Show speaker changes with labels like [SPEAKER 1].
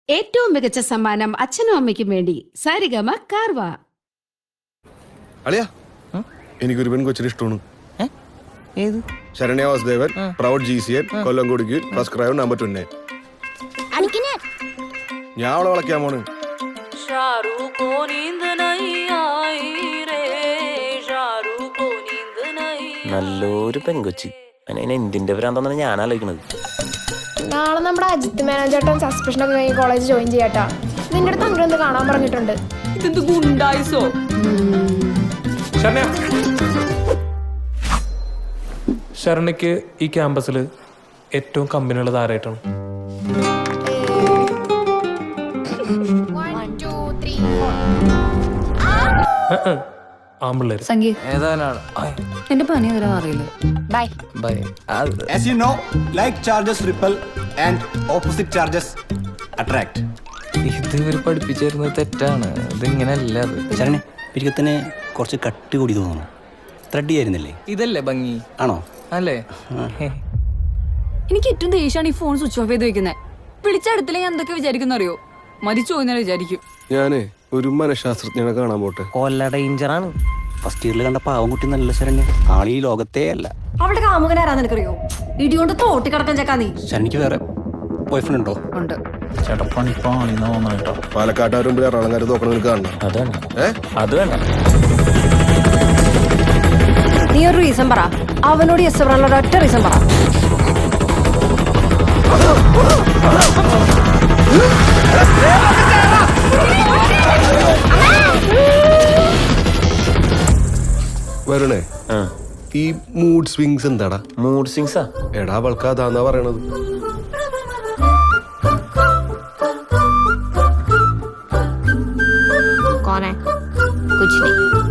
[SPEAKER 1] ഏറ്റവും മികച്ച സമ്മാനം അച്ഛനും അമ്മയ്ക്കും വേണ്ടി സാരിഗമ കാർവ
[SPEAKER 2] അളിയാ എനിക്കൊരു പെൺകൊച്ചിന് ഇഷ്ടമാണ്
[SPEAKER 3] ഏ? ഏത്
[SPEAKER 2] Saranya Vasudevan proud G C N Kollamkode കീഴ് ഫസ്റ്റ് ക്രൈവ് നമ്പർ ട്വന്നെ ഞാൻ അവളെ വിളക്കാൻ പോണ്
[SPEAKER 4] शाहरुख को नींद नहीं आई रे शाहरुख को नींद नहीं
[SPEAKER 3] നല്ലൊരു പെങ്കൊച്ചി അതിനെ എന്തിന്റെ ഭ്രാന്താന്നാണ് ഞാൻ ആലോചിക്കണത്
[SPEAKER 5] നാളെ നമ്മുടെ അജിത്ത് മാനേജേട്ടൻ സസ്പെൻഷൻ ഒക്കെ കഴിഞ്ഞ് കോളേജ് ജോയിൻ ചെയ്യാട്ടാ നിന്റെ അടുത്ത് അങ്ങനെ ഒന്ന് കാണാൻ പറഞ്ഞിട്ടുണ്ട്
[SPEAKER 4] ഇതെന്ത് ഗുണ്ടായിസോ
[SPEAKER 6] ശരണ്യ ശരണ്യക്ക് ഈ ക്യാമ്പസിൽ ഏറ്റവും കമ്പനിയുള്ളത് ആരായിട്ടാണ്
[SPEAKER 5] One, two, three,
[SPEAKER 6] ആമ്പിള്ളേര്
[SPEAKER 7] സംഗീ
[SPEAKER 3] ഏതാനാണ്
[SPEAKER 7] എന്റെ പനി തരാൻ അറിയില്ല bye
[SPEAKER 3] bye
[SPEAKER 8] As you know, like charges repel and opposite charges attract.
[SPEAKER 3] ഇത് ഇവർ പഠിപ്പിച്ചിരുന്നത് തെറ്റാണ് ഇതിങ്ങനെയല്ല അത്
[SPEAKER 8] ശരണേ പിരികത്തിന് കുറച്ച് കട്ടി കൂടി തോന്നുന്നു ത്രെഡ് ആയിരുന്നില്ലേ
[SPEAKER 3] ഇതല്ലേ ഭംഗി
[SPEAKER 8] ആണോ
[SPEAKER 3] അല്ലേ
[SPEAKER 7] എനിക്ക് ഏറ്റവും ദേഷ്യമാണ് ഈ ഫോൺ സ്വിച്ച് ഓഫ് ചെയ്ത് വെക്കുന്നത് വിളിച്ചെടുത്തില്ല ഞാൻ എന്തൊക്കെ വിചാരിക്കുന്ന അറിയോ മരിച്ചു പോയിന്നാണ് വിചാരിക്കും
[SPEAKER 2] ഞാനേ ഒരു മനഃശാസ്ത്രജ്ഞനെ കാണാൻ പോട്ടെ
[SPEAKER 3] കൊല്ല ഡേഞ്ചറാണ്
[SPEAKER 8] ഫസ്റ്റ് ഇയറിൽ കണ്ട പാവം കുട്ടി നല്ല ശരണ്യ ആൾ ഈ ലോകത്തേ അല്ല
[SPEAKER 7] അവളുടെ കാമുകനാരാ നിനക്കറിയോ ഇടികൊണ്ട് തോട്ടി കിടക്കാൻ ചക്കാ നീ
[SPEAKER 8] ശരണിക്ക് വേറെ ബോയ് ഫ്രണ്ട് ഉണ്ടോ
[SPEAKER 7] ഉണ്ട്
[SPEAKER 3] ചേട്ടാ പണിപ്പാണി കേട്ടോ
[SPEAKER 2] പാലക്കാട്ടുകാർ മുമ്പിൽ എറണാകുളം നോക്കണം നിനക്ക് കാണണം
[SPEAKER 3] അത് വേണ്ട
[SPEAKER 2] ഏ
[SPEAKER 3] അത് വേണ്ട
[SPEAKER 7] നീ ഒരു റീസൺ പറ അവനോട് യെസ് പറയാനുള്ള ഒറ്റ റീസൺ പറ
[SPEAKER 2] വരണേ
[SPEAKER 3] ആ
[SPEAKER 2] ഈ മൂഡ് സ്വിങ്സ് എന്താടാ
[SPEAKER 3] മൂഡ് സിങ്സാ
[SPEAKER 2] എടാ അവൾക്ക് അതാന്നാ പറയണത്
[SPEAKER 5] കോനെ കുച്ച്